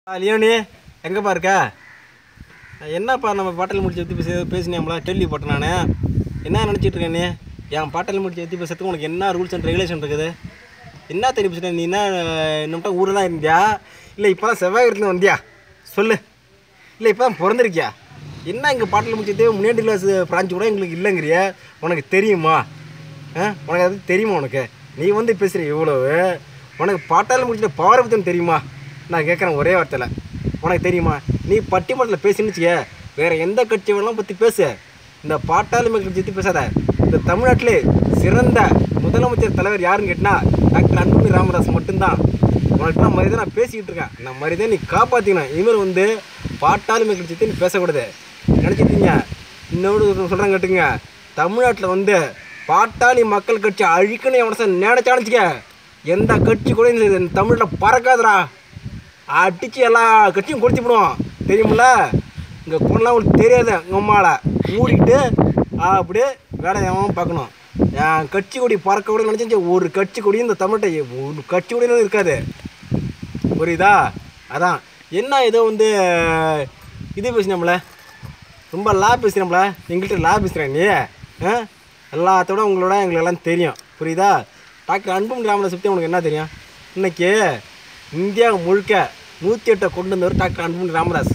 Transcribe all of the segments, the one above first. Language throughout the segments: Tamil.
லியோனி எங்கேப்பா இருக்க என்னப்பா நம்ம பாட்டல் முடிச்சு எத்தி பேசி பேசினியாம்ல கேள்விப்பட்டேன் நான் என்ன நினச்சிட்டு இருக்க நீ என் பாட்டல் முடிச்சு எத்தி பேசுறதுக்கு உனக்கு என்ன ரூல்ஸ் அண்ட் ரெகுலேஷன் இருக்குது என்ன தெரியும் பேசுகிற நீ என்ன நம்மகிட்ட ஊரெலாம் இருந்தியா இல்லை இப்போ தான் செவ்வாய்க்கிழமை வந்தியா சொல்லு இல்லை இப்போ தான் பிறந்திருக்கியா என்ன இங்கே பாட்டில் முடிச்சதே முன்னாடி கிளாஸ் பிரான்ச்சு கூட எங்களுக்கு இல்லைங்கிறிய உனக்கு தெரியுமா ஆ உனக்கு அது தெரியுமா உனக்கு நீ வந்து பேசுகிற இவ்வளவு உனக்கு பாட்டாளி முடிச்சிட்ட பவர் பற்றி தெரியுமா நான் கேட்குறேன் ஒரே வார்த்தையில் உனக்கு தெரியுமா நீ பட்டிமன்றத்தில் பேசின்னு வச்சுக்க வேறு எந்த கட்சி வேணாலும் பற்றி பேசு இந்த பாட்டாளி மக்கள் பற்றி பேசாத இந்த தமிழ்நாட்டிலே சிறந்த முதலமைச்சர் தலைவர் யாருன்னு கேட்டினா டாக்டர் அன்புமணி ராமதாஸ் மட்டும்தான் உனக்கு நான் மரியாதை நான் பேசிக்கிட்டு இருக்கேன் நான் மரியாதை நீ காப்பாற்றிக்கணும் இனிமேல் வந்து பாட்டாளி மக்கள் பற்றி நீ பேசக்கூடாது நினச்சிட்டீங்க இன்னொரு சொல்கிறேன் கேட்டுங்க தமிழ்நாட்டில் வந்து பாட்டாளி மக்கள் கட்சி அழிக்கணும் எவன சார் நினைச்சானுச்சுக்க எந்த கட்சி கூட இந்த தமிழில் பறக்காதுடா அடித்து எல்லா கட்சியும் கொடுத்து விடுவோம் தெரியுமில்ல இங்கே கொண்டலாம் உங்களுக்கு தெரியாது உங்கள் அம்மாவை மூடிக்கிட்டு அப்படியே வேலையை எவன் பார்க்கணும் என் கட்சி கொடி பறக்க கூட நினச்சி ஒரு கட்சி கொடியும் இந்த தமிழ்கிட்ட ஒரு கட்சி கொடியும் இருக்காது புரியுதா அதான் என்ன ஏதோ வந்து இது பேசினோம்ல ரொம்ப லா பேசுகிறோம்ல எங்கள்கிட்ட லா பேசுகிறேன் நீ ஆ எல்லாத்தோட உங்களோட எங்களுக்கு எல்லாம் தெரியும் புரியுதா டாக்டர் அன்பும் கிராமத்தை சுற்றி உனக்கு என்ன தெரியும் இன்னைக்கு இந்தியா முழுக்க நூற்றி எட்டை கொண்டு வந்தவர் டாக்டர் அன்பும் ராமதாஸ்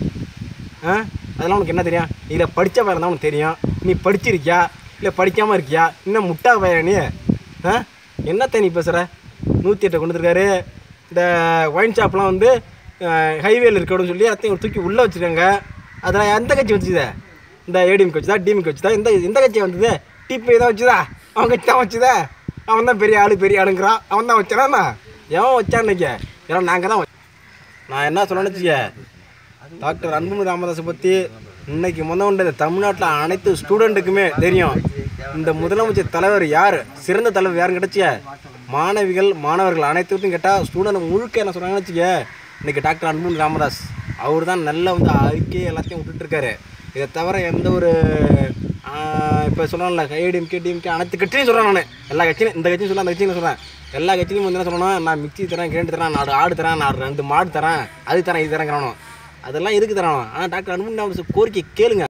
ஆ அதெல்லாம் உனக்கு என்ன தெரியும் இதில் படித்த பையன் தான் உனக்கு தெரியும் நீ படிச்சிருக்கியா இல்லை படிக்காமல் இருக்கியா இன்னும் முட்டா பையன் நீ ஆ என்னத்த நீ பேசுகிற நூற்றி எட்டை கொண்டு வந்திருக்காரு இந்த ஒயின் ஷாப்லாம் வந்து ஹைவேல இருக்கணும்னு சொல்லி அத்தையும் தூக்கி உள்ளே வச்சுருக்காங்க அதெல்லாம் எந்த கட்சி வச்சுதே இந்த ஏடிஎம் வச்சுதா டிஎம்கே வச்சுதா இந்த எந்த கட்சி வந்தது டிபி தான் வச்சுதா அவன் கட்சி தான் வச்சுதா அவன் தான் பெரிய ஆளு பெரிய ஆளுங்கிறான் அவன் தான் வச்சானா எவன் வச்சான்னு நினைக்க ஏன்னா நாங்கள் தான் வச்ச- நான் என்ன சொல்லணும்னு வச்சுக்க டாக்டர் அன்புமணி ராமதாஸை பற்றி இன்னைக்கு முதல் கொண்ட தமிழ்நாட்டில் அனைத்து ஸ்டூடெண்ட்டுக்குமே தெரியும் இந்த முதலமைச்சர் தலைவர் யார் சிறந்த தலைவர் யாருன்னு கிடச்சிய மாணவிகள் மாணவர்கள் அனைத்துக்கும் கேட்டால் ஸ்டூடெண்ட் முழுக்க என்ன சொல்கிறாங்கன்னு வச்சுக்க இன்னைக்கு டாக்டர் அன்புமணி ராமதாஸ் அவர் தான் நல்லா வந்து அறிக்கை எல்லாத்தையும் விட்டுட்டு இருக்காரு இதை தவிர எந்த ஒரு இப்போ சொல்லணும்ல ஏடிஎம்கே டிஎம்கே அனைத்து கட்சியும் சொல்கிறேன் நான் எல்லா கட்சியும் இந்த கட்சியும் சொல்ல அந்த கட்சியும் சொல்கிறேன் எல்லா கட்சியிலும் வந்து என்ன சொல்லணும் நான் மிக்சி தரேன் கிரைண்டர் தரேன் நாலு ஆடு தரேன் நான் ரெண்டு மாடு தரேன் அது தரேன் இது தரேங்கிறணும் அதெல்லாம் எதுக்கு தரணும் ஆனால் டாக்டர் அன்புமணி ராமதாஸ் கோரிக்கை கேளுங்க